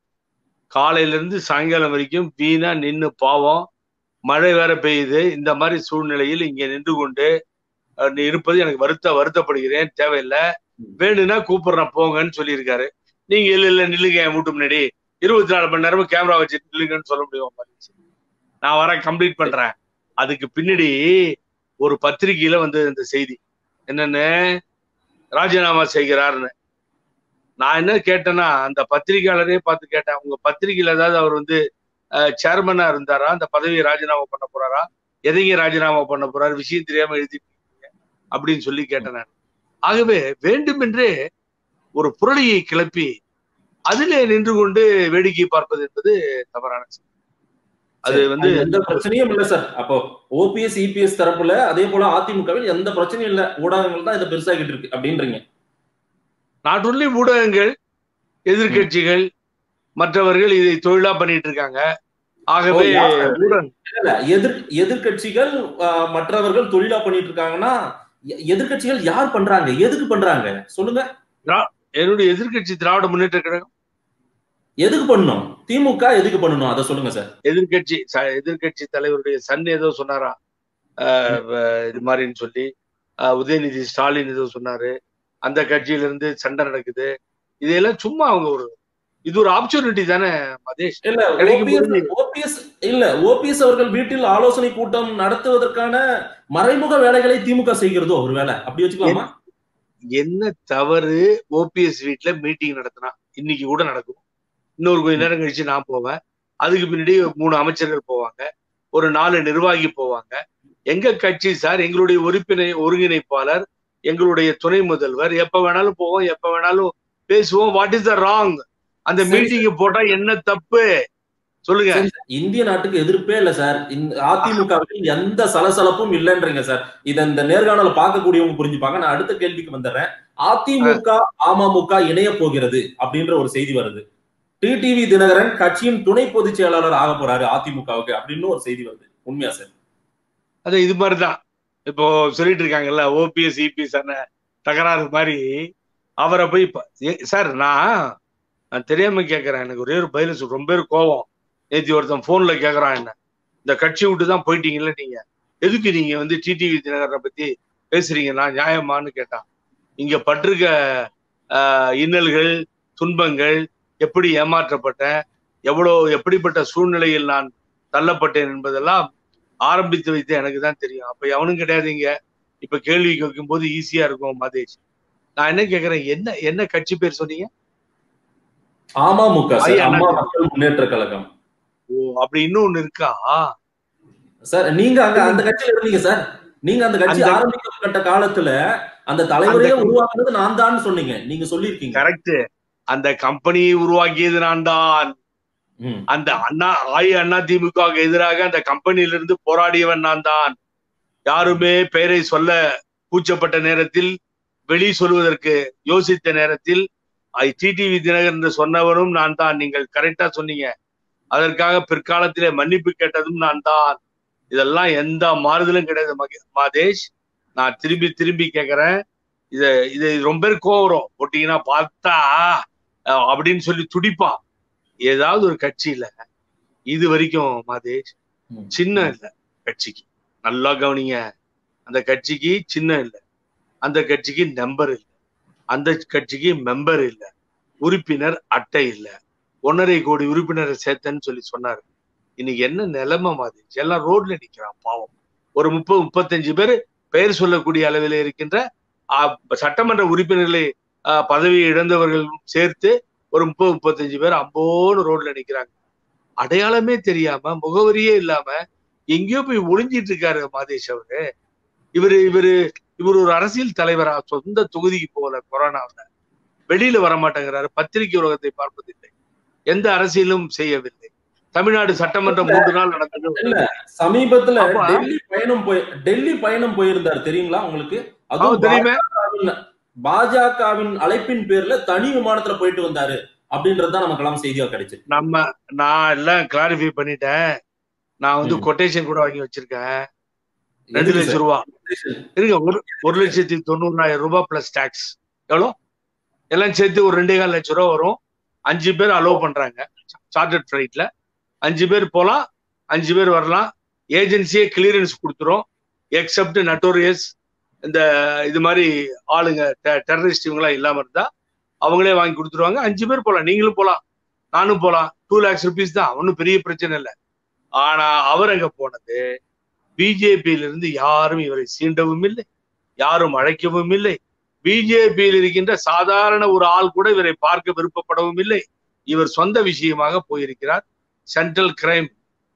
காலையில இருந்து சாயங்காலம் வரைக்கும் வீணா நின்னு பாவம் மழை வேற பெய்யுது இந்த மாதிரி சூழ்நிலையில் இங்க நின்று கொண்டு அஹ், நீ இருப்பது எனக்கு வருத்த வருத்தப்படுகிறேன் தேவையில்லை வேணும்னா கூப்பிடுறேன் போங்கன்னு சொல்லியிருக்காரு நீங்க இல்ல இல்ல நில்லுங்க என் வீட்டு முன்னாடி இருபத்தி நாலு மணி நேரமும் கேமரா வச்சு நில்லுங்கன்னு சொல்ல முடியுமா நான் வரேன் கம்ப்ளீட் பண்றேன் அதுக்கு பின்னாடி ஒரு பத்திரிகையில வந்து இந்த செய்தி என்னன்னு ராஜினாமா செய்கிறார்னு நான் என்ன கேட்டேன்னா அந்த பத்திரிகையாளரே பார்த்து கேட்டேன் உங்க பத்திரிகையில ஏதாவது அவர் வந்து சேர்மனா இருந்தாரா அந்த பதவியை ராஜினாமா பண்ண போறாரா எதைங்க ராஜினாமா பண்ண போறாரு விஷயம் தெரியாம எழுதிட்டு அப்படின்னு சொல்லி கேட்டேன் நான் ஆகவே வேண்டுமென்றே ஒரு புரளியை கிளப்பி அதிலே நின்று கொண்டு வேடிக்கை பார்ப்பது என்பது தவறான செயல். அது வந்து எந்த பிரச்சனையும் இல்ல சார் அப்போ ஓபிஎஸ் இபிஎஸ் தரப்புல அதே போல அதிமுகவில் எந்த பிரச்சனையும் இல்ல ஊடகங்கள் தான் இதை பெருசாகிட்டு இருக்கு அப்படின்றீங்க நாட் ஒன்லி ஊடகங்கள் எதிர்க்கட்சிகள் மற்றவர்கள் இதை தொழிலா பண்ணிட்டு இருக்காங்க ஆகவே ஓ, யார் சார்? ஊடகம் இல்ல எதிர் எதிர்கட்சிகள் மற்றவர்கள் தொழிலா பண்ணிட்டு இருக்காங்கன்னா எ- எதிர்க்கட்சிகள் யார் பண்றாங்க எதுக்கு பண்றாங்க சொல்லுங்க என்னுடைய எதிர்க்கட்சி திராவிட முன்னேற்ற கழகம் எதுக்கு பண்ணணும் திமுக எதுக்கு பண்ணணும் அதை சொல்லுங்க சார் எதிர்க்கட்சி ச- எதிர்க்கட்சி தலைவருடைய சன் ஏதோ சொன்னாரா ஆஹ் வ- இது மாதிரின்னு சொல்லி ஆஹ் உதயநிதி ஸ்டாலின் ஏதோ சொன்னாரு அந்த கட்சியில இருந்து சண்டை நடக்குது இதையெல்லாம் சும்மா அவங்க ஒரு இது ஒரு ஆப்பர்ச்சுனிட்டி தானே மதேஷ் இல்ல கிடைக்கும் ஓபிஎஸ் போது- ஓபிஎஸ் இல்ல ஓபிஎஸ் அவர்கள் வீட்டில் ஆலோசனை கூட்டம் நடத்துவதற்கான மறைமுக வேலைகளை திமுக செய்கிறதோ ஒரு வேலை அப்படி வச்சுக்கலாமா என்ன தவறு ஓபிஎஸ் வீட்ல மீட்டிங் நடத்தினா இன்னைக்கு கூட நடக்கும் இன்னொரு கொஞ்ச நேரம் கழிச்சு நான் போவேன் அதுக்கு பின்னாடி மூணு அமைச்சர்கள் போவாங்க ஒரு நாலு நிர்வாகி போவாங்க எங்க கட்சி சார் எங்களுடைய உறுப்பினர் ஒருங்கிணைப்பாளர் எங்களுடைய துணை முதல்வர் எப்ப வேணாலும் போவோம் எப்ப வேணாலும் பேசுவோம் வாட் இஸ் த ராங் அந்த சரி, மீட்டிங் போட்டா என்ன தப்பு சொல்லுங்க சரி, சார். இந்திய நாட்டுக்கு எதிர்ப்பே இல்ல சார் இந்த அதிமுகவில் எந்த சலசலப்பும் இல்லைன்றீங்க சார் இத இந்த நேர்காணல பார்க்கக்கூடியவங்க புரிஞ்சுப்பாங்க நான் அடுத்த கேள்விக்கு வந்துடுறேன் அதிமுக அமமுக இணைய போகிறது அப்படின்ற ஒரு செய்தி வருது டிடிவி தினகரன் கட்சியின் துணை பொதுச் செயலாளர் ஆக போறாரு அதிமுகவுக்கு அப்படின்னு ஒரு செய்தி வருது உண்மையா சார் அது இது மாதிரிதான் இப்போ சொல்லிட்டு இருக்காங்கல்ல ஓபிஎஸ் இபிஎஸ் தகராறு மாதிரி அவரை போய் ப- ஏ- சார் நான் நான் தெரியாம கேட்கறேன் எனக்கு ஒரே ஒரு பதில் சொல் ரொம்ப பேர் கோவம் நேத்தி ஒருத்தன் போன்ல கேக்குறான் என்ன இந்த கட்சி விட்டு தான் போயிட்டீங்கல்ல நீங்க எதுக்கு நீங்க வந்து டிடிவி தினகரனை பத்தி பேசுறீங்க நான் நியாயமான்னு கேட்டான் இங்க பட்டிருக்க ஆஹ், இன்னல்கள் துன்பங்கள் எப்படி ஏமாற்றப்பட்டேன் எவ்வளோ எப்படிப்பட்ட சூழ்நிலையில் நான் தள்ளப்பட்டேன் என்பதெல்லாம் ஆரம்பித்து வைத்து எனக்கு தான் தெரியும் அப்ப எவனும் கிடையாதுங்க இப்ப கேள்வி கேட்கும் போது ஈஸியா இருக்கும் மதேஷ் நான் என்ன கேக்குறேன் என்ன என்ன கட்சி பேர் சொன்னீங்க அமமுக சார் ஐயா, அம்மா மக்கள் முன்னேற்ற கழகம் ஓ அப்படி இன்னொன்னு இருக்கா சார் நீங்க அங்க அந்த கட்சியில இருந்தீங்க சார் நீங்க அந்த கட்சி அந்த- ஆரம்பிக்கப்பட்ட காலத்துல அந்த தலைவரையே அந்த- உருவாக்குனது நான் தான் சொன்னீங்க நீங்க சொல்லியிருக்கீங்க கரெக்ட் அந்த கம்பெனியை உருவாக்கியது நான் தான் ம். அந்த அண்ணா ஆயி அண்ணா திமுகவுக்கு எதிராக அந்த கம்பெனியில இருந்து போராடியவன் நான் தான் யாருமே பெயரை சொல்ல கூச்சப்பட்ட நேரத்தில் வெளி சொல்வதற்கு யோசித்த நேரத்தில் ஐ டிடிவி தினகர் என்று சொன்னவனும் நான் தான் நீங்கள் கரெக்டா சொன்னீங்க அதற்காக பிற்காலத்திலே மன்னிப்பு கேட்டதும் நான் தான் இதெல்லாம் எந்த மாறுதலும் கிடையாது மகே- மாதேஷ் நான் திரும்பி திரும்பி கேட்கிறேன் இத இது ரொம்ப பேர் கோவம் வரும் போட்டீங்கன்னா பார்த்தா அஹ், அப்படின்னு சொல்லி துடிப்பான் ஏதாவது ஒரு கட்சியில இது வரைக்கும் மாதேஷ் ம். சின்ன இல்ல கட்சிக்கு நல்லா கவனிங்க அந்த கட்சிக்கு சின்ன இல்ல அந்த கட்சிக்கு நம்பர் இல்ல அந்த கட்சிக்கு மெம்பர் இல்ல உறுப்பினர் அட்டை இல்ல ஒன்னரை கோடி உறுப்பினரை சேர்த்தேன்னு சொல்லி சொன்னாரு இன்னைக்கு என்ன நிலைமை மாதிரி எல்லாம் ரோட்ல நிக்கிறான் பாவம் ஒரு முப்பது முப்பத்தஞ்சு பேர் பெயர் சொல்லக்கூடிய அளவில் இருக்கின்ற ஆ, சட்டமன்ற உறுப்பினர்களை ஆ, பதவி இழந்தவர்களும் சேர்த்து ஒரு முப்பது முப்பத்தஞ்சு பேர் அம்போன்னு ரோட்ல நிக்கிறாங்க அடையாளமே தெரியாம முகவரியே இல்லாம எங்கேயோ போய் ஒளிஞ்சிட்டு இருக்காரு மாதேஷ் அவரு இவரு இவரு இவர் ஒரு அரசியல் தலைவரா சொந்த தொகுதிக்கு போகல கொரோனாவில் வெளியில வர மாட்டேங்கிறாரு பத்திரிகை உலகத்தை பார்ப்பதில்லை எந்த அரசியலும் செய்யவில்லை தமிழ்நாடு சட்டமன்றம் மூன்று நாள் நடந்தது இல்ல சமீபத்துல அப்ப- டெல்லி பயணம் போய் டெல்லி பயணம் போயிருந்தார் தெரியுங்களா உங்களுக்கு ஆமா, அதுவும் தெரியுமே பாஜகவின் பாஜகவின் அழைப்பின் பேர்ல தனி விமானத்துல போயிட்டு வந்தாரு அப்படின்றது தான் நமக்கெல்லாம் செய்தியா கிடைச்சது நம்ம நான் எல்லாம் கிளாரிஃபை பண்ணிட்டேன் நான் வந்து ம். கொட்டேஷன் கூட வாங்கி வச்சிருக்கேன் ரெண்டு எதுக்கு லட்சம் சார்? ரூபா இருங்க ஒரு ஒரு லட்சத்தி தொண்ணூறாயிரம் ரூபாய் பிளஸ் டாக்ஸ் எவ்வளோ எல்லாம் சேர்த்து ஒரு ரெண்டே கால் லட்சம் ரூபா வரும் அஞ்சு பேர் அலோவ் பண்றாங்க சார்ட்டர்ட் ஃபிளைட்ல அஞ்சு பேர் போலாம் அஞ்சு பேர் வரலாம் ஏஜென்சியே கிளியரன்ஸ் கொடுத்துரும் எக்ஸப்ட் நட்டோரியஸ் இந்த இது மாதிரி ஆளுங்க டெரரிஸ்ட் இவங்களாம் இல்லாம இருந்தா அவங்களே வாங்கி கொடுத்துருவாங்க அஞ்சு பேர் போலாம் நீங்களும் போலாம் நானும் போலாம் டூ லேக்ஸ் ருபீஸ் தான் ஒன்றும் பெரிய பிரச்சனை இல்லை ஆனா அவர் அங்க போனது பிஜேபியில இருந்து யாரும் இவரை சீண்டவும் இல்லை யாரும் அழைக்கவும் இல்லை பிஜேபியில் இருக்கின்ற சாதாரண ஒரு ஆள் கூட இவரை பார்க்க விருப்பப்படவும் இல்லை இவர் சொந்த விஷயமாக போயிருக்கிறார் central crime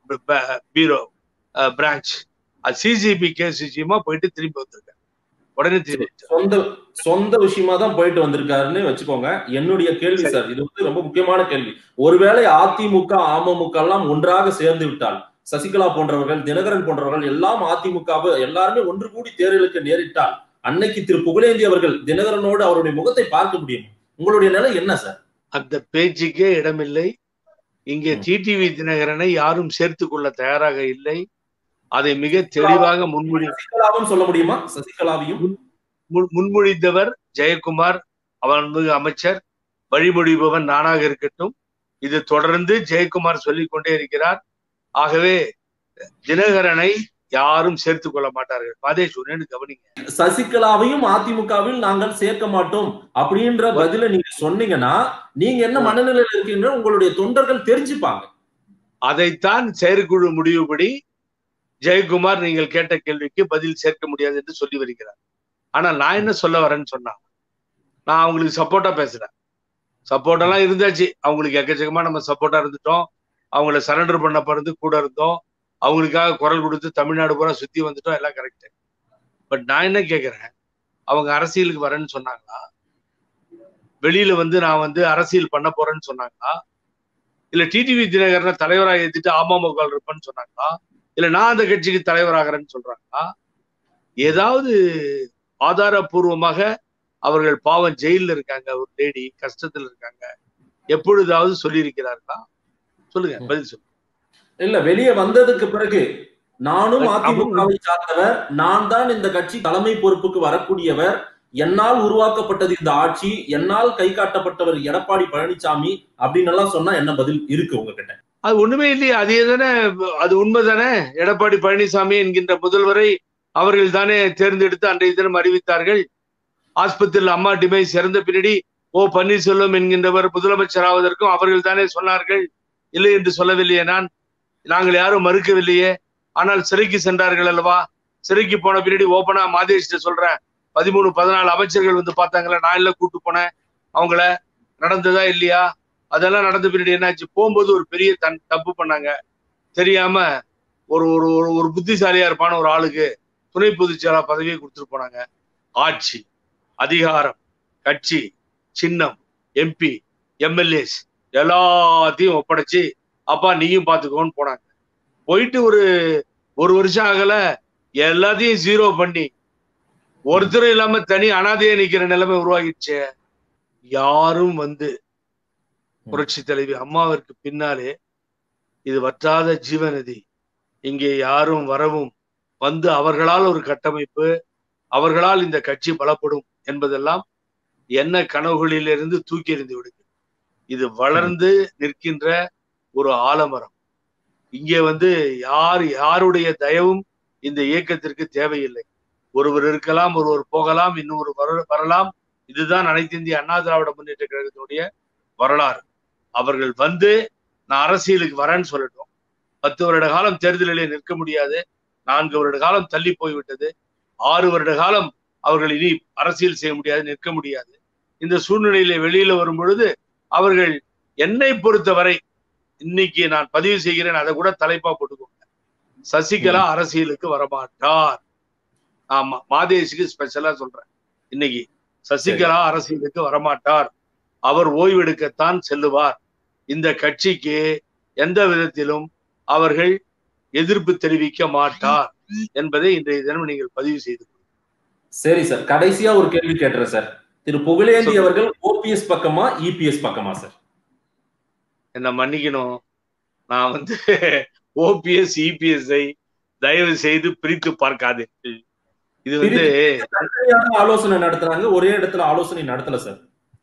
bureau branch CCB case விஷயமா போயிட்டு திரும்பி வந்திருக்காரு உடனே திரும்பி வந்துட்டாரு. சொந்த சொந்த விஷயமா தான் போயிட்டு வந்திருக்காருன்னு வச்சுக்கோங்க என்னுடைய கேள்வி சரி. சார் இது வந்து ரொம்ப முக்கியமான கேள்வி ஒருவேளை அதிமுக அமமுக எல்லாம் ஒன்றாக சேர்ந்து விட்டால் சசிகலா போன்றவர்கள் தினகரன் போன்றவர்கள் எல்லாம் அதிமுகவை எல்லாருமே ஒன்று கூடி தேர்தலுக்கு நேரிட்டால் அன்னைக்கு திரு புகழேந்தி அவர்கள் தினகரனோடு அவருடைய முகத்தை பார்க்க முடியும் உங்களுடைய நிலை என்ன சார் அந்த பேச்சுக்கே இடமில்லை இங்கே ம். டிடிவி தினகரனை யாரும் சேர்த்து கொள்ள தயாராக இல்லை அதை மிக தெளிவாக முன்மொழி சசிகலாவும் சொல்ல முடியுமா சசிகலாவையும் முன்- முன்மொழிந்தவர் ஜெயக்குமார் அவன் அமைச்சர் வழிமொழிபவன் நானாக இருக்கட்டும் இது தொடர்ந்து ஜெயக்குமார் சொல்லிக் கொண்டே இருக்கிறார் ஆகவே தினகரனை யாரும் சேர்த்துக் கொள்ள மாட்டார்கள் மாதேஷ் ஒன்னு கவனிங்க சசிகலாவையும் அதிமுகவில் நாங்கள் சேர்க்க மாட்டோம் அப்படின்ற பதில நீங்க சொன்னீங்கன்னா நீங்க என்ன மனநிலையில இருக்கீங்க உங்களுடைய தொண்டர்கள் தெரிஞ்சுப்பாங்க அதைத்தான் செயற்குழு முடிவுபடி ஜெயக்குமார் நீங்கள் கேட்ட கேள்விக்கு பதில் சேர்க்க முடியாது என்று சொல்லி வருகிறார் ஆனா நான் என்ன சொல்ல வரேன்னு சொன்னா நான் அவங்களுக்கு சப்போர்ட்டா பேசுறேன் சப்போர்ட் எல்லாம் இருந்தாச்சு அவங்களுக்கு எக்கச்சக்கமா நம்ம சப்போர்ட்டா இருந்துட்டோம் அவங்கள சரண்டர் பண்ண பிறந்து கூட இருந்தோம் அவங்களுக்காக குரல் கொடுத்து தமிழ்நாடு பூரா சுத்தி வந்துட்டோம் எல்லாம் கரெக்ட் பட் நான் என்ன கேக்குறேன் அவங்க அரசியலுக்கு வரேன்னு சொன்னாங்களா வெளியில வந்து நான் வந்து அரசியல் பண்ண போறேன்னு சொன்னாங்களா இல்ல டிடிவி தினகரனை தலைவராக ஏத்துட்டு அமமுக இருப்பேன்னு சொன்னாங்களா இல்ல நான் அந்த கட்சிக்கு தலைவராகிறேன்னு சொல்றாங்களா ஏதாவது ஆதாரபூர்வமாக அவர்கள் பாவம் ஜெயில இருக்காங்க ஒரு லேடி கஷ்டத்துல இருக்காங்க எப்பொழுதாவது சொல்லியிருக்கிறார்களா சொல்லுங்க பதில் சொல்லுங்க இல்ல வெளியே வந்ததுக்கு பிறகு நானும் அவங்க- அதிமுகவை சார்ந்தவர் நான் தான் இந்த கட்சி தலைமை பொறுப்புக்கு வரக்கூடியவர் என்னால் உருவாக்கப்பட்டது இந்த ஆட்சி என்னால் கை காட்டப்பட்டவர் எடப்பாடி பழனிசாமி அப்படின்னு எல்லாம் சொன்னா என்ன பதில் இருக்கு உங்ககிட்ட அது ஒண்ணுமே இல்லையே அதே தானே அது உண்மைதானே எடப்பாடி பழனிசாமி என்கின்ற முதல்வரை அவர்கள் தானே தேர்ந்தெடுத்து அன்றைய தினம் அறிவித்தார்கள் ஆஸ்பத்திரியில் அம்மா டிமைஸ் இறந்த பின்னாடி ஓ பன்னீர்செல்வம் என்கின்றவர் முதலமைச்சர் ஆவதற்கும் அவர்கள் தானே சொன்னார்கள் இல்லை என்று சொல்லவில்லையே நான் நாங்கள் யாரும் மறுக்கவில்லையே ஆனால் சிறைக்கு சென்றார்கள் அல்லவா சிறைக்கு போன பின்னாடி ஓப்பனா மாதேஷ்ட சொல்றேன் பதிமூணு பதினாலு அமைச்சர்கள் வந்து பார்த்தாங்களா நான் எல்லாம் கூட்டு போனேன் அவங்கள நடந்ததா இல்லையா அதெல்லாம் நடந்த பின்னாடி என்னாச்சு போகும்போது ஒரு பெரிய தன் தப்பு பண்ணாங்க தெரியாம ஒரு ஒரு ஒரு- ஒரு புத்திசாலியா இருப்பான ஒரு ஆளுக்கு துணை பொதுச்செயலாளர் பதவியை கொடுத்துட்டு போனாங்க ஆட்சி அதிகாரம் கட்சி சின்னம் எம்பி எம்எல்ஏஸ் எல்லாத்தையும் ஒப்படைச்சு அப்பா நீயும் பாத்துக்கோன்னு போனாங்க போயிட்டு ஒரு ஒரு வருஷம் ஆகல எல்லாத்தையும் ஜீரோ பண்ணி ஒருத்தரும் இல்லாம தனி அனாதையா நிக்கிற நிலைமை உருவாகிடுச்சு யாரும் வந்து புரட்சி தலைவி அம்மாவிற்கு பின்னாலே இது வற்றாத ஜீவநதி இங்கே யாரும் வரவும் வந்து அவர்களால் ஒரு கட்டமைப்பு அவர்களால் இந்த கட்சி பலப்படும் என்பதெல்லாம் என்ன கனவுகளிலிருந்து தூக்கி எறிந்து விடுங்க இது வளர்ந்து நிற்கின்ற ஒரு ஆலமரம் இங்கே வந்து யார் யாருடைய தயவும் இந்த இயக்கத்திற்கு தேவையில்லை ஒருவர் இருக்கலாம் ஒருவர் போகலாம் இன்னொரு வர- வரலாம் இதுதான் அனைத்து இந்திய அண்ணா திராவிட முன்னேற்ற கழகத்தினுடைய வரலாறு அவர்கள் வந்து நான் அரசியலுக்கு வரேன்னு சொல்லட்டும் பத்து வருட காலம் தேர்தலிலே நிற்க முடியாது நான்கு வருட காலம் தள்ளி போய்விட்டது ஆறு வருட காலம் அவர்கள் இனி அரசியல் செய்ய முடியாது நிற்க முடியாது இந்த சூழ்நிலையில வெளியில வரும் பொழுது அவர்கள் என்னை பொறுத்தவரை இன்னைக்கு நான் பதிவு செய்கிறேன் அதை கூட தலைப்பா போட்டுக்கோங்க சசிகலா அரசியலுக்கு வரமாட்டார் ஆமா மாதேஷுக்கு ஸ்பெஷலா சொல்றேன் இன்னைக்கு சசிகலா அரசியலுக்கு வரமாட்டார் அவர் ஓய்வெடுக்கத்தான் செல்லுவார் இந்த கட்சிக்கு எந்த விதத்திலும் அவர்கள் எதிர்ப்பு தெரிவிக்க மாட்டார் என்பதை இன்றைய தினம் நீங்கள் பதிவு செய்து கொள்ளுங்கள். சரி சார் கடைசியா ஒரு கேள்வி கேட்டுறேன் சார் திரு புகழேந்தி சொல்லுங்க. அவர்கள் ஓபிஎஸ் பக்கமா இபிஎஸ் பக்கமா சார் என்ன மன்னிக்கணும் நான் வந்து ஓபிஎஸ் இபிஎஸ்ஐ தயவு செய்து பிரித்து பார்க்காதீர்கள் இது வந்து தனித்தனியான ஆலோசனை நடத்துறாங்க ஒரே இடத்துல ஆலோசனை நடத்தல சார்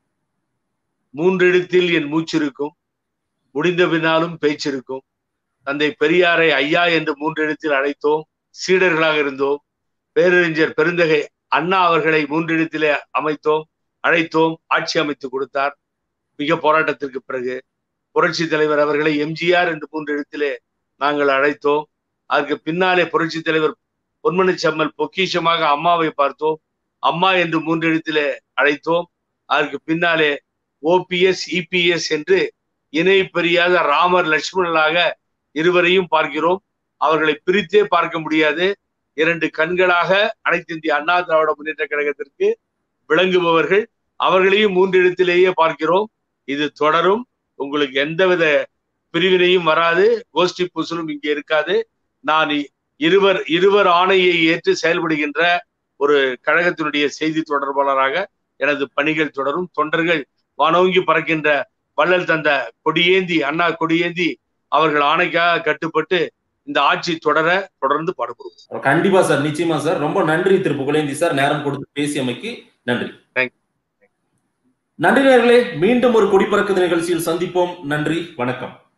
மூன்றெழுத்தில் என் மூச்சிருக்கும் முடிந்த பின்னாலும் பேச்சிருக்கும் தந்தை பெரியாரை ஐயா என்று மூன்றெழுத்தில் அழைத்தோம் சீடர்களாக இருந்தோம் பேரறிஞர் பெருந்தகை அண்ணா அவர்களை மூன்றெழுத்திலே அமைத்தோம் அழைத்தோம் ஆட்சி அமைத்து கொடுத்தார் மிக போராட்டத்திற்கு பிறகு புரட்சி தலைவர் அவர்களை எம்ஜிஆர் என்று மூன்றெழுத்திலே நாங்கள் அழைத்தோம் அதற்கு பின்னாலே புரட்சி தலைவர் பொன்மனி செம்மல் பொக்கிஷமாக அம்மாவை பார்த்தோம் அம்மா என்று மூன்று எழுத்திலே அழைத்தோம் அதற்கு பின்னாலே ஓபிஎஸ் இபிஎஸ் என்று இணை பெரியாத ராமர் லட்சுமணனாக இருவரையும் பார்க்கிறோம் அவர்களை பிரித்தே பார்க்க முடியாது இரண்டு கண்களாக அனைத்து இந்திய அண்ணா திராவிட முன்னேற்ற கழகத்திற்கு விளங்குபவர்கள் அவர்களையும் மூன்று எழுத்திலேயே பார்க்கிறோம் இது தொடரும் உங்களுக்கு எந்தவித பிரிவினையும் வராது கோஷ்டி புசலும் இங்கே இருக்காது நான் இருவர் இருவர் ஆணையை ஏற்று செயல்படுகின்ற ஒரு கழகத்தினுடைய செய்தி தொடர்பாளராக எனது பணிகள் தொடரும் தொண்டர்கள் வானோங்கி பறக்கின்ற வள்ளல் தந்த கொடியேந்தி அண்ணா கொடியேந்தி அவர்கள் ஆணைக்காக கட்டுப்பட்டு இந்த ஆட்சி தொடர தொடர்ந்து பாடுபடுவோம் கண்டிப்பா சார் நிச்சயமா சார் ரொம்ப நன்றி திரு புகழேந்தி சார் நேரம் கொடுத்து பேசியமைக்கு நன்றி Thank நன்றி நேர்களே மீண்டும் ஒரு குடிப்பறக்குது நிகழ்ச்சியில் சந்திப்போம் நன்றி வணக்கம்